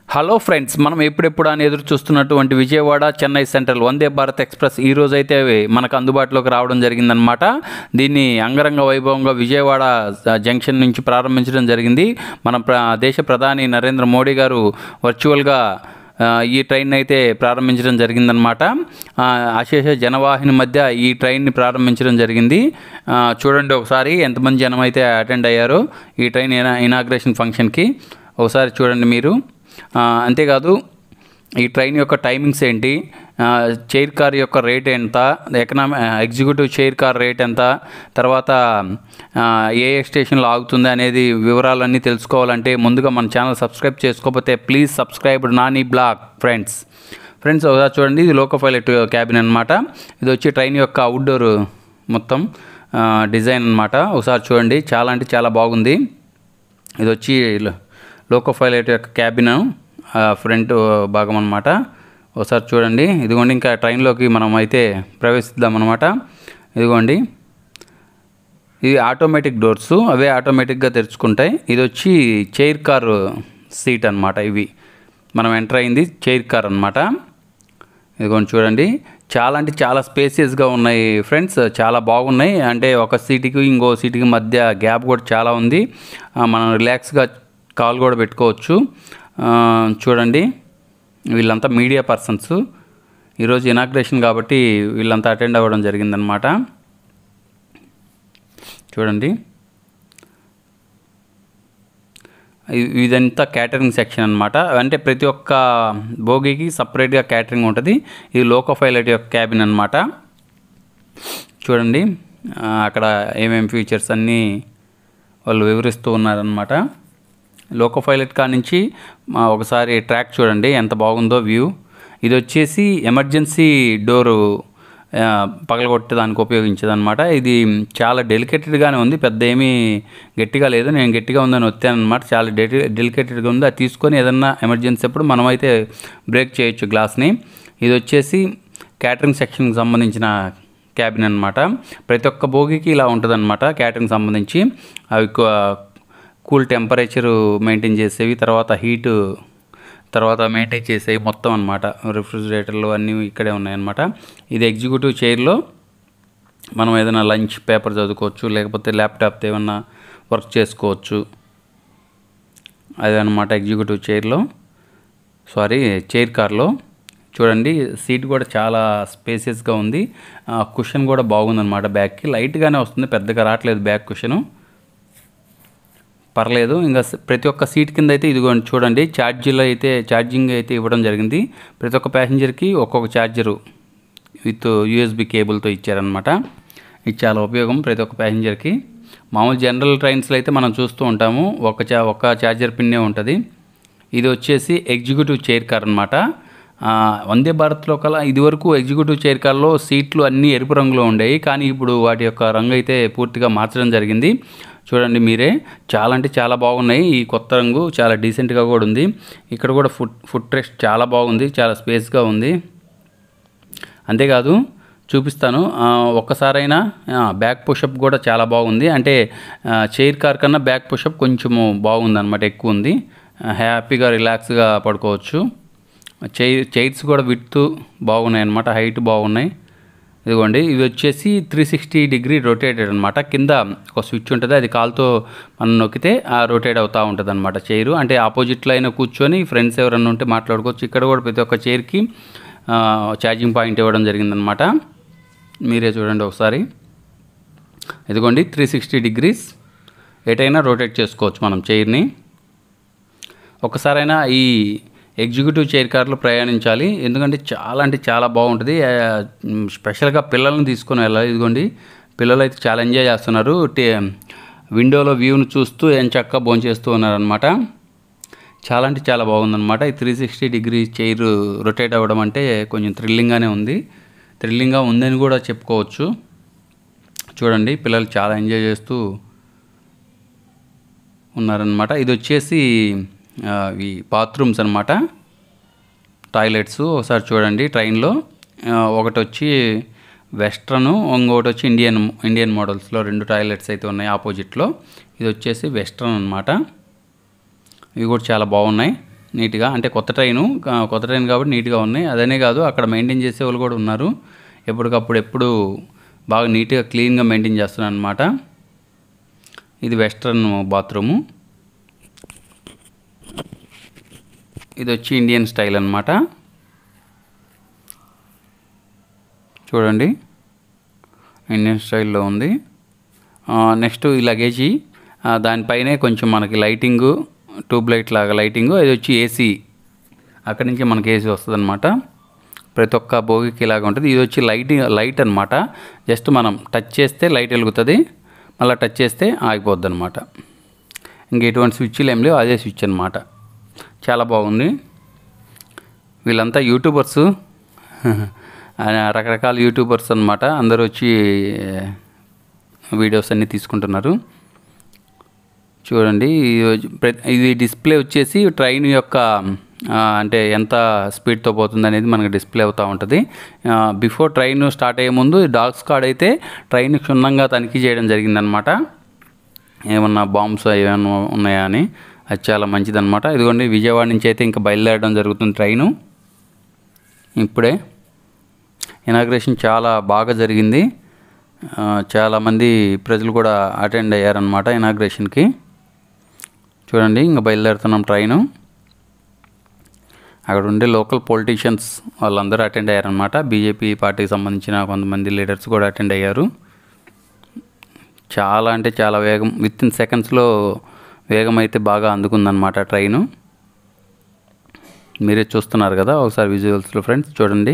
hello friends మనం ఎప్పుడెప్పుడు అని ఎదురు చూస్తున్నటువంటి విజయవాడ చెన్నై సెంట్రల్ వందే భారత్ ఎక్స్ప్రెస్ ఈ రోజు అయితే మనకు అందుబాటులోకి రావడం జరిగిందనమాట దీన్ని అంగరంగ వైభవంగా విజయవాడ ఆ, జంక్షన్ నుంచి ప్రారంభించడం జరిగింది మన ప్ర దేశ ప్రధాని నరేంద్ర మోడీ గారు వర్చువల్గా ఆ, ఈ ట్రైన్ అయితే ప్రారంభించడం జరిగిందనమాట ఆ, అశేష జనవాహిని మధ్య ఈ ట్రైన్ని ప్రారంభించడం జరిగింది ఆ, చూడండి ఒకసారి ఎంతమంది జనం అయితే అటెండ్ అయ్యారో ఈ ట్రైన్ ఇనా ఇనాగ్రేషన్ ఫంక్షన్కి ఒకసారి చూడండి మీరు ఆ, అంతేకాదు ఈ ట్రైన్ యొక్క టైమింగ్స్ ఏంటి ఆ, చైర్ కార్ యొక్క రేట్ ఎంత economy executive chair car rate ఎంత తర్వాత ఆ, ఏ ఏ స్టేషన్లో ఆగుతుంది అనేది వివరాలన్నీ తెలుసుకోవాలంటే ముందుగా మన ఛానల్ సబ్స్క్రైబ్ చేసుకోకపోతే please subscribe Nani blog friends friends ఒకసారి చూడండి ఇది లోకో పైలట్ క్యాబిన్ అనమాట ఇది వచ్చి ట్రైన్ యొక్క అవుట్డోర్ మొత్తం ఆ, డిజైన్ అనమాట ఒకసారి చూడండి చాలా అంటే చాలా బాగుంది ఇది వచ్చి లో- లోకో పైలట్ యొక్క క్యాబిన్ ఫ్రంట్ భాగం అనమాట ఒకసారి చూడండి ఇదిగోండి ఇంకా ట్రైన్లోకి మనం అయితే ప్రవేశిద్దాం అనమాట ఇదిగోండి ఇది ఆటోమేటిక్ డోర్స్ అవే ఆటోమేటిక్గా తెరుచుకుంటాయి ఇది వచ్చి చైర్ కార్ సీట్ అనమాట ఇవి మనం ఎంటర్ అయింది చైర్ కార్ అనమాట ఇదిగోండి చూడండి చాలా అంటే చాలా స్పేసియస్గా ఉన్నాయి ఫ్రెండ్స్ చాలా బాగున్నాయి అంటే ఒక సీటుకి ఇంకో సీటుకి మధ్య గ్యాప్ కూడా చాలా ఉంది ఆ, మనం రిలాక్స్గా కాల్ కూడా పెట్టుకోవచ్చు ఆ, చూడండి వీళ్ళంతా మీడియా పర్సన్స్ ఈరోజు ఇనాగ్రేషన్ కాబట్టి వీళ్ళంతా అటెండ్ అవ్వడం జరిగిందనమాట చూడండి ఇ- ఇదంతా క్యాటరింగ్ సెక్షన్ అనమాట అంటే ప్రతి ఒక్క భోగికి సపరేట్గా క్యాటరింగ్ ఉంటుంది ఇది లోకో పైలట్ యొక్క క్యాబిన్ అనమాట చూడండి ఆ, అక్కడ ఏమేమి ఫీచర్స్ అన్నీ వాళ్ళు వివరిస్తూ ఉన్నారనమాట లోకో పైలట్ కా నుంచి మా ఒకసారి ట్రాక్ చూడండి ఎంత బాగుందో వ్యూ ఇది వచ్చేసి ఎమర్జెన్సీ డోరు ఆ, పగలగొట్టడానికి ఉపయోగించేదన్నమాట ఇది చాలా డెలికేటెడ్గానే ఉంది పెద్ద ఏమీ గట్టిగా లేదు నేను గట్టిగా ఉందని వచ్చానమాట చాలా డెలి డెలికేటెడ్గా ఉంది అది తీసుకొని ఏదన్నా ఎమర్జెన్సీ అప్పుడు మనమైతే బ్రేక్ చేయొచ్చు గ్లాస్ని ఇది వచ్చేసి క్యాటరింగ్ సెక్షన్కి సంబంధించిన క్యాబిన్ అనమాట ప్రతి ఒక్క భోగికి ఇలా ఉంటుందన్నమాట క్యాటరింగ్ సంబంధించి అవి కూల్ టెంపరేచరు మెయింటైన్ చేసేవి తర్వాత హీటు తర్వాత మెయింటైన్ చేసేవి మొత్తం అనమాట రిఫ్రిజిరేటర్లు అన్నీ ఇక్కడే ఉన్నాయన్నమాట ఇది ఎగ్జిక్యూటివ్ చైర్లో మనం ఏదైనా లంచ్ పేపర్ చదువుకోవచ్చు లేకపోతే ల్యాప్టాప్తో ఏమన్నా వర్క్ చేసుకోవచ్చు అదనమాట ఎగ్జిక్యూటివ్ చైర్లో సారీ చైర్ కార్లో చూడండి సీట్ కూడా చాలా స్పేసియస్గా ఉంది కుషన్ కూడా బాగుందన్నమాట బ్యాక్కి లైట్గానే వస్తుంది పెద్దగా రావట్లేదు బ్యాక్ కుషను పర్లేదు ఇంకా స- ప్రతి ఒక్క సీట్ కింద అయితే ఇదిగోండి చూడండి ఛార్జీలో అయితే ఛార్జింగ్ అయితే ఇవ్వడం జరిగింది ప్రతి ఒక్క ప్యాసింజర్కి ఒక్కొక్క ఛార్జరు విత్ యూఎస్బి కేబుల్తో ఇచ్చారనమాట ఇది చాలా ఉపయోగం ప్రతి ఒక్క ప్యాసింజర్కి మామూలు జనరల్ ట్రైన్స్లో అయితే మనం చూస్తూ ఉంటాము ఒక చా ఒక ఛార్జర్ పిన్నే ఉంటుంది ఇది వచ్చేసి ఎగ్జిక్యూటివ్ చైర్ కార్ అనమాట వందే భారత్లో కల్లా ఇదివరకు ఎగ్జిక్యూటివ్ చైర్ కార్లో సీట్లు అన్నీ ఎరుపు రంగులో ఉండేవి కానీ ఇప్పుడు వాటి యొక్క రంగు అయితే పూర్తిగా మార్చడం జరిగింది చూడండి మీరే చాలా అంటే చాలా బాగున్నాయి ఈ కొత్త రంగు చాలా డీసెంట్గా కూడా ఉంది ఇక్కడ కూడా ఫుట్ ఫుట్ రెస్ట్ చాలా బాగుంది చాలా స్పేస్గా ఉంది అంతేకాదు చూపిస్తాను ఆ, ఒక్కసారైనా ఆ, బ్యాక్ పుషప్ కూడా చాలా బాగుంది అంటే ఆ, చైర్ కార్ కన్నా బ్యాక్ పుషప్ కొంచెము బాగుంది అనమాట ఎక్కువ ఉంది ఆ, హ్యాపీగా రిలాక్స్గా పడుకోవచ్చు చైర్ చైర్స్ కూడా విత్ బాగున్నాయి అనమాట హైట్ బాగున్నాయి ఇదిగోండి ఇవి వచ్చేసి త్రీ సిక్స్టీ డిగ్రీ రొటేటెడ్ అనమాట కింద ఒక స్విచ్ ఉంటుంది అది కాల్తో మనం నొక్కితే ఆ రొటేట్ అవుతూ ఉంటుంది అనమాట చైరు అంటే ఆపోజిట్లో అయినా కూర్చొని ఫ్రెండ్స్ ఎవరన్నా ఉంటే మాట్లాడుకోవచ్చు ఇక్కడ కూడా ప్రతి ఒక్క చైర్కి ఛార్జింగ్ పాయింట్ ఇవ్వడం జరిగిందనమాట మీరే చూడండి ఒకసారి ఇదిగోండి త్రీ సిక్స్టీ డిగ్రీస్ ఎటైనా రొటేట్ చేసుకోవచ్చు మనం చైర్ని ఒకసారైనా ఈ ఎగ్జిక్యూటివ్ చైర్ కార్లో ప్రయాణించాలి ఎందుకంటే చాలా అంటే చాలా బాగుంటుంది ఆ, మ్, స్పెషల్గా పిల్లల్ని తీసుకొని వెళ్ళాలి ఇదిగోండి పిల్లలు అయితే చాలా ఎంజాయ్ చేస్తున్నారు టే విండోలో వ్యూను చూస్తూ ఏం చక్కగా భోంచేస్తూ ఉన్నారనమాట చాలా అంటే చాలా బాగుందన్నమాట ఈ three sixty degree chair rotate అవ్వడం అంటే కొంచెం థ్రిల్లింగ్గానే ఉంది థ్రిల్లింగ్గా ఉందని కూడా చెప్పుకోవచ్చు చూడండి పిల్లలు చాలా ఎంజాయ్ చేస్తూ ఉన్నారనమాట ఇది వచ్చేసి ఆ, ఈ బాత్రూమ్స్ అనమాట టాయిలెట్స్ ఒకసారి చూడండి ట్రైన్లో ఆ, ఒకటి వచ్చి వెస్ట్రన్ ఇంకొకటి వచ్చి ఇండియన్ ఇండియన్ మోడల్స్లో రెండు టాయిలెట్స్ అయితే ఉన్నాయి ఆపోజిట్లో ఇది వచ్చేసి వెస్ట్రన్ అనమాట ఇవి కూడా చాలా బాగున్నాయి నీట్గా అంటే కొత్త ట్రైను కా- కొత్త ట్రైన్ కాబట్టి నీట్గా ఉన్నాయి అదనే కాదు అక్కడ మెయింటైన్ చేసే వాళ్ళు కూడా ఉన్నారు ఎప్పటికప్పుడు ఎప్పుడు బాగా నీట్గా క్లీన్గా మెయింటైన్ చేస్తున్నారు అనమాట ఇది వెస్ట్రన్ బాత్రూము ఇది వచ్చి ఇండియన్ స్టైల్ అన్నమాట చూడండి ఇండియన్ స్టైల్లో ఉంది నెక్స్ట్ ఈ లగేజీ ఆ, దానిపైనే కొంచెం మనకి లైటింగు ట్యూబ్ లైట్ లాగా లైటింగు అది వచ్చి ఏసీ అక్కడి నుంచి మనకి ఏసీ వస్తుంది అనమాట ప్రతి ఒక్క భోగికి ఇలాగ ఉంటుంది ఇది వచ్చి లైట్ లైట్ అనమాట జస్ట్ మనం టచ్ చేస్తే లైట్ వెలుగుతుంది మళ్ళీ టచ్ చేస్తే ఆగిపోద్ది అనమాట ఇంక ఎటువంటి స్విచ్లు ఏం లేవు అదే స్విచ్ అనమాట చాలా బాగుంది వీళ్ళంతా యూట్యూబర్స్ రకరకాల యూట్యూబర్స్ అనమాట అందరూ వచ్చి వీడియోస్ అన్నీ తీసుకుంటున్నారు చూడండి ఇది వచ్చి- ప్ర- ఇది డిస్ప్లే వచ్చేసి ట్రైన్ యొక్క ఆ, అంటే ఎంత స్పీడ్తో పోతుంది అనేది మనకు డిస్ప్లే అవుతూ ఉంటుంది బిఫోర్ ట్రైన్ స్టార్ట్ అయ్యే ముందు డాగ్స్ కార్డ్ అయితే ట్రైన్ క్షుణ్ణంగా తనిఖీ చేయడం జరిగిందనమాట ఏమన్నా బాంబ్స్ ఏమైనా ఉన్నాయా అని అది చాలా మంచిదన్నమాట ఇదిగోండి విజయవాడ నుంచి అయితే ఇంకా బయలుదేరడం జరుగుతుంది ట్రైను ఇప్పుడే ఇనాగ్రేషన్ చాలా బాగా జరిగింది ఆ, చాలామంది ప్రజలు కూడా అటెండ్ అయ్యారనమాట ఇనాగ్రేషన్కి చూడండి ఇంకా బయలుదేరుతున్నాం ట్రైను అక్కడ ఉండే లోకల్ పొలిటీషియన్స్ వాళ్ళందరూ అటెండ్ అయ్యారనమాట బీజేపీ పార్టీకి సంబంధించిన కొంతమంది లీడర్స్ కూడా అటెండ్ అయ్యారు చాలా అంటే చాలా వేగం విత్ ఇన్ సెకండ్స్లో వేగం అయితే బాగా అందుకుందనమాట ట్రైను మీరే చూస్తున్నారు కదా ఒకసారి విజువల్స్లో ఫ్రెండ్స్ చూడండి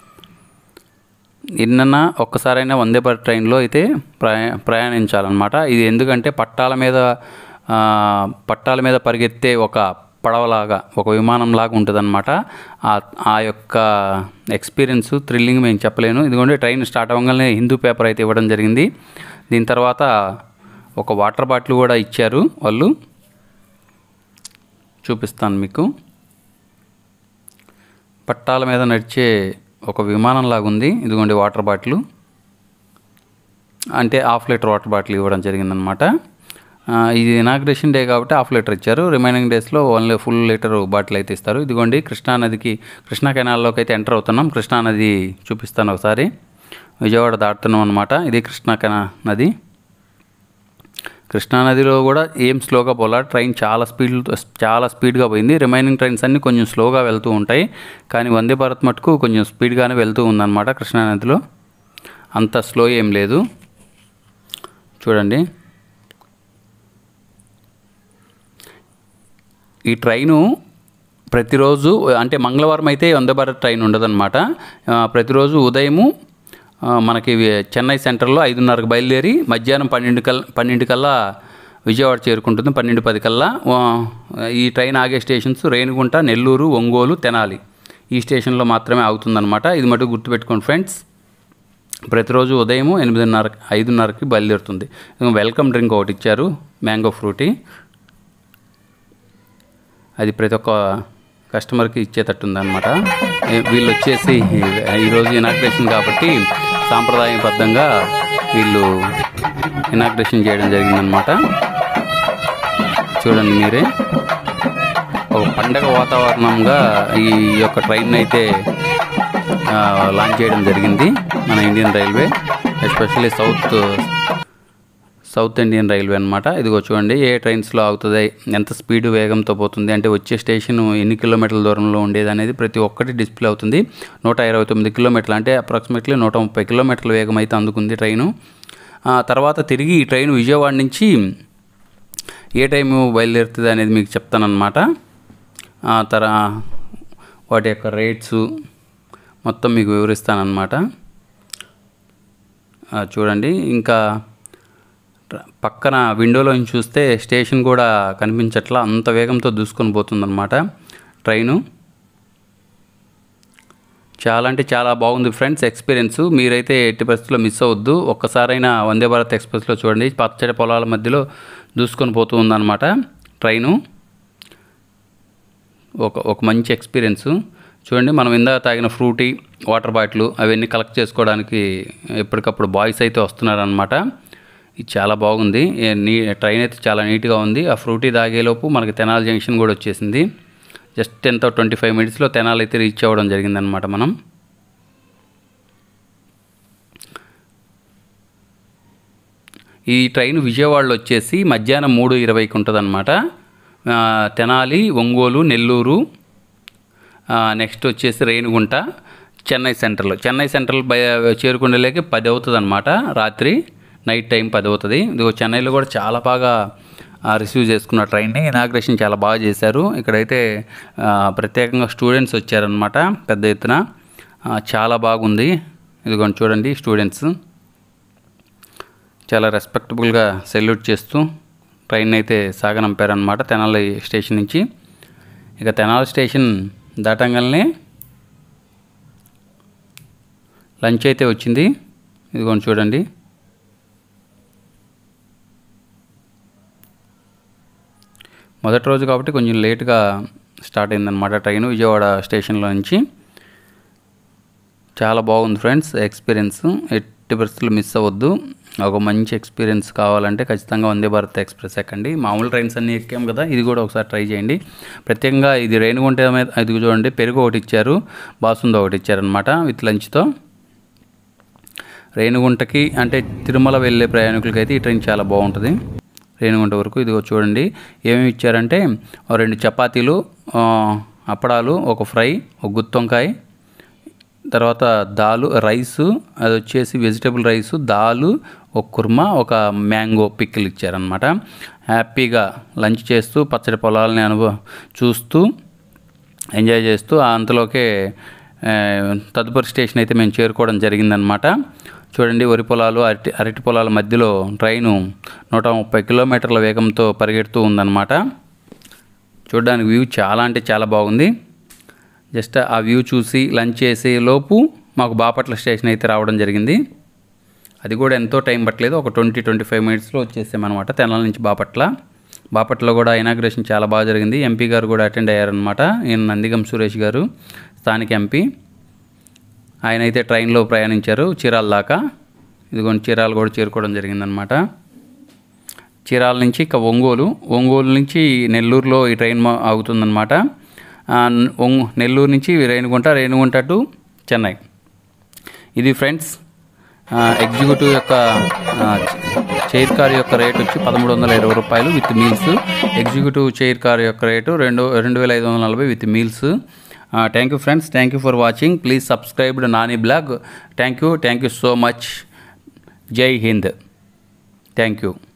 నిన్న ఒక్కసారైనా వందే భారత్ ట్రైన్లో అయితే ప్రయా ప్రయాణించాలన్నమాట ఇది ఎందుకంటే పట్టాల మీద ఆ, పట్టాల మీద పరిగెత్తే ఒక పడవలాగా ఒక విమానంలాగా ఉంటుందన్నమాట ఆ ఆ యొక్క ఎక్స్పీరియన్స్ థ్రిల్లింగ్ మేము చెప్పలేను ఇదిగోండి ట్రైన్ స్టార్ట్ అవ్వగానే హిందూ పేపర్ అయితే ఇవ్వడం జరిగింది దీని తర్వాత ఒక వాటర్ బాటిల్ కూడా ఇచ్చారు వాళ్ళు చూపిస్తాను మీకు పట్టాల మీద నడిచే ఒక విమానం లాగా ఉంది ఇదిగోండి వాటర్ బాటిల్ అంటే హాఫ్ లీటర్ వాటర్ బాటిల్ ఇవ్వడం జరిగిందనమాట ఆ, ఇది ఇనాగ్రేషన్ డే కాబట్టి హాఫ్ లీటర్ ఇచ్చారు రిమైనింగ్ డేస్లో ఓన్లీ ఫుల్ లీటర్ బాటిల్ అయితే ఇస్తారు ఇదిగోండి కృష్ణానదికి కృష్ణా కెనాల్లోకి అయితే ఎంటర్ అవుతున్నాం కృష్ణానది చూపిస్తాను ఒకసారి విజయవాడ దాటుతున్నాం అనమాట ఇది కృష్ణా కెనా నది కృష్ణానదిలో కూడా ఏం స్లోగా పోలా ట్రైన్ చాలా స్పీడ్ చాలా స్పీడ్గా పోయింది రిమైనింగ్ ట్రైన్స్ అన్నీ కొంచెం స్లోగా వెళ్తూ ఉంటాయి కానీ వందే భారత్ మటుకు కొంచెం స్పీడ్గానే వెళ్తూ ఉందన్నమాట కృష్ణానదిలో అంత స్లో ఏం లేదు చూడండి ఈ ట్రైను ప్రతిరోజు అంటే మంగళవారం అయితే వందే భారత్ ట్రైన్ ఉండదన్నమాట ఆ, ప్రతిరోజు ఉదయము ఆ, మనకి వి- చెన్నై సెంటర్లో ఐదున్నరకు బయలుదేరి మధ్యాహ్నం పన్నెండు కల్ పన్నెండు కల్లా విజయవాడ చేరుకుంటుంది పన్నెండు పది కల్లా ఆ, ఈ ట్రైన్ ఆగే స్టేషన్స్ రేణిగుంట నెల్లూరు ఒంగోలు తెనాలి ఈ స్టేషన్లో మాత్రమే ఆగుతుందన్నమాట ఇది మటుకు గుర్తుపెట్టుకోండి ఫ్రెండ్స్ ప్రతిరోజు ఉదయం ఎనిమిదిన్నర ఐదున్నరకి బయలుదేరుతుంది ఇంకా వెల్కమ్ డ్రింక్ ఒకటి ఇచ్చారు మ్యాంగో ఫ్రూటీ అది ప్రతి ఒక్క కస్టమర్కి ఇచ్చేటట్టు ఉందన్నమాట ఏ- వీళ్ళు వచ్చేసి ఈరోజు ఇనాగ్రేషన్ కాబట్టి సాంప్రదాయబద్ధంగా వీళ్ళు ఇనాగ్రేషన్ చేయడం జరిగిందనమాట చూడండి మీరే ఒక పండగ వాతావరణంగా ఈ యొక్క ట్రైన్ అయితే ఆ, లాంచ్ చేయడం జరిగింది మన Indian railway especially south south Indian railway అనమాట ఇదిగో చూడండి ఏ ట్రైన్స్లో ఆగుతుంది ఎంత స్పీడ్ వేగంతో పోతుంది అంటే వచ్చే స్టేషన్ ఎన్ని కిలోమీటర్ల దూరంలో ఉండేది అనేది ప్రతి ఒక్కటి డిస్ప్లే అవుతుంది నూట ఇరవై తొమ్మిది కిలోమీటర్లు అంటే అప్రాక్సిమేట్లీ నూట ముప్పై కిలోమీటర్ల వేగం అయితే అందుకుంది ట్రైను ఆ తర్వాత తిరిగి ఈ ట్రైన్ విజయవాడ నుంచి ఏ టైము బయలుదేరుతుంది అనేది మీకు చెప్తానమాట ఆ తర వాటి యొక్క రేట్స్ మొత్తం మీకు వివరిస్తానమాట చూడండి ఇంకా ట్ర- పక్కన విండోలో నుంచి చూస్తే స్టేషన్ కూడా కనిపించట్లా అంత వేగంతో దూసుకొని పోతుందన్నమాట ట్రైను చాలా అంటే చాలా బాగుంది ఫ్రెండ్స్ ఎక్స్పీరియన్స్ మీరైతే ఎట్టి పరిస్థితుల్లో మిస్ అవ్వద్దు ఒక్కసారైనా వందే భారత్ ఎక్స్ప్రెస్లో చూడండి పచ్చడి పొలాల మధ్యలో దూసుకొని పోతూ ఉందన్నమాట ట్రైను ఒక ఒక మంచి ఎక్స్పీరియన్స్ చూడండి మనం ఇందాక తాగిన ఫ్రూటీ వాటర్ బాటిల్ అవన్నీ కలెక్ట్ చేసుకోవడానికి ఎప్పటికప్పుడు బాయ్స్ అయితే వస్తున్నారనమాట ఇది చాలా బాగుంది ఏ- నీ ట్రైన్ అయితే చాలా నీట్గా ఉంది ఆ ఫ్రూటీ తాగేలోపు మనకి తెనాలి జంక్షన్ కూడా వచ్చేసింది జస్ట్ ఎంతో ట్వంటీ ఫైవ్ మినిట్స్లో తెనాలి అయితే రీచ్ అవ్వడం జరిగిందనమాట మనం ఈ ట్రైన్ విజయవాడలో వచ్చేసి మధ్యాహ్నం మూడు ఇరవైకి ఉంటుందన్నమాట ఆ, తెనాలి ఒంగోలు నెల్లూరు ఆ, నెక్స్ట్ వచ్చేసి రేణిగుంట చెన్నై సెంట్రల్ చెన్నై సెంట్రల్ బయ చేరుకునేలేకి పది అవుతుంది అనమాట రాత్రి నైట్ టైం పది అవుతుంది ఇదిగో చెన్నైలో కూడా చాలా బాగా ఆ, రిసీవ్ చేసుకున్న ట్రైన్ని ఇనాగ్రేషన్ చాలా బాగా చేశారు ఇక్కడైతే ఆ, ప్రత్యేకంగా స్టూడెంట్స్ వచ్చారనమాట పెద్ద ఎత్తున ఆ, చాలా బాగుంది ఇదిగోండి చూడండి స్టూడెంట్స్ చాలా రెస్పెక్టబుల్గా సెల్యూట్ చేస్తూ ట్రైన్ అయితే సాగనంపారనమాట తెనాలి స్టేషన్ నుంచి ఇక తెనాలి స్టేషన్ దాటంగానే లంచ్ అయితే వచ్చింది ఇదిగోండి చూడండి మొదటి రోజు కాబట్టి కొంచెం లేట్గా స్టార్ట్ అయిందనమాట ట్రైన్ విజయవాడ స్టేషన్లో నుంచి చాలా బాగుంది ఫ్రెండ్స్ ఎక్స్పీరియన్స్ ఎట్టి పరిస్థితులు మిస్ అవ్వద్దు ఒక మంచి ఎక్స్పీరియన్స్ కావాలంటే ఖచ్చితంగా వందే భారత్ ఎక్స్ప్రెస్ ఎక్కండి మామూలు ట్రైన్స్ అన్నీ ఎక్కాం కదా ఇది కూడా ఒకసారి ట్రై చేయండి ప్రత్యేకంగా ఇది రేణుగుంట మీద ఇది చూడండి పెరుగు ఒకటి ఇచ్చారు బాసుంది ఒకటి ఇచ్చారనమాట విత్ లంచ్తో రేణుగుంటకి అంటే తిరుమల వెళ్ళే ప్రయాణికులకైతే ఈ ట్రైన్ చాలా బాగుంటుంది రేణుగుంట వరకు ఇదిగో చూడండి ఏమేమి ఇచ్చారంటే ఓ రెండు చపాతీలు ఆ, అప్పడాలు ఒక ఫ్రై ఒక గుత్తొంకాయ తర్వాత దాలు రైసు అది వచ్చేసి వెజిటేబుల్ రైసు దాలు ఒక కుర్మా ఒక మ్యాంగో పిక్కిల్ ఇచ్చారనమాట హ్యాపీగా లంచ్ చేస్తూ పచ్చడి పొలాలని అనుభవ చూస్తూ ఎంజాయ్ చేస్తూ ఆ అంతలోకే ఆ, తదుపరి స్టేషన్ అయితే మేము చేరుకోవడం జరిగిందనమాట చూడండి వరి పొలాలు అరటి అరటి పొలాల మధ్యలో ట్రైను నూట ముప్పై కిలోమీటర్ల వేగంతో పరిగెడుతూ ఉందన్నమాట చూడడానికి వ్యూ చాలా అంటే చాలా బాగుంది జస్ట్ ఆ వ్యూ చూసి లంచ్ చేసే లోపు మాకు బాపట్ల స్టేషన్ అయితే రావడం జరిగింది అది కూడా ఎంతో టైం పట్టలేదు ఒక ట్వంటీ ట్వంటీ ఫైవ్ మినిట్స్లో వచ్చేసామన్నమాట తెనాల నుంచి బాపట్ల బాపట్ల కూడా ఇనాగ్రేషన్ చాలా బాగా జరిగింది ఎంపీ గారు కూడా అటెండ్ అయ్యారనమాట ఈయన నందిగం సురేష్ గారు స్థానిక ఎంపీ ఆయన అయితే ట్రైన్లో ప్రయాణించారు చీరాల దాకా ఇదిగోండి చీరాలు కూడా చేరుకోవడం జరిగిందనమాట చీరాల నుంచి ఇక ఒంగోలు ఒంగోలు నుంచి నెల్లూరులో ఈ ట్రైన్ మా- ఆగుతుందన్నమాట ఆ, ఒంగ్ నెల్లూరు నుంచి రేణిగుంట రేణిగుంట టు చెన్నై ఇది ఫ్రెండ్స్ ఆ, ఎగ్జిక్యూటివ్ యొక్క ఆ, చైర్ కార్ యొక్క రేట్ వచ్చి పదమూడు వందల ఇరవై రూపాయలు with meals executive chair car యొక్క రేటు రెండు రెండు వేల ఐదు వందల నలభై with meals thank you friends thank you for watching please subscribed Nani blog thank you thank you so much Jai Hind thank you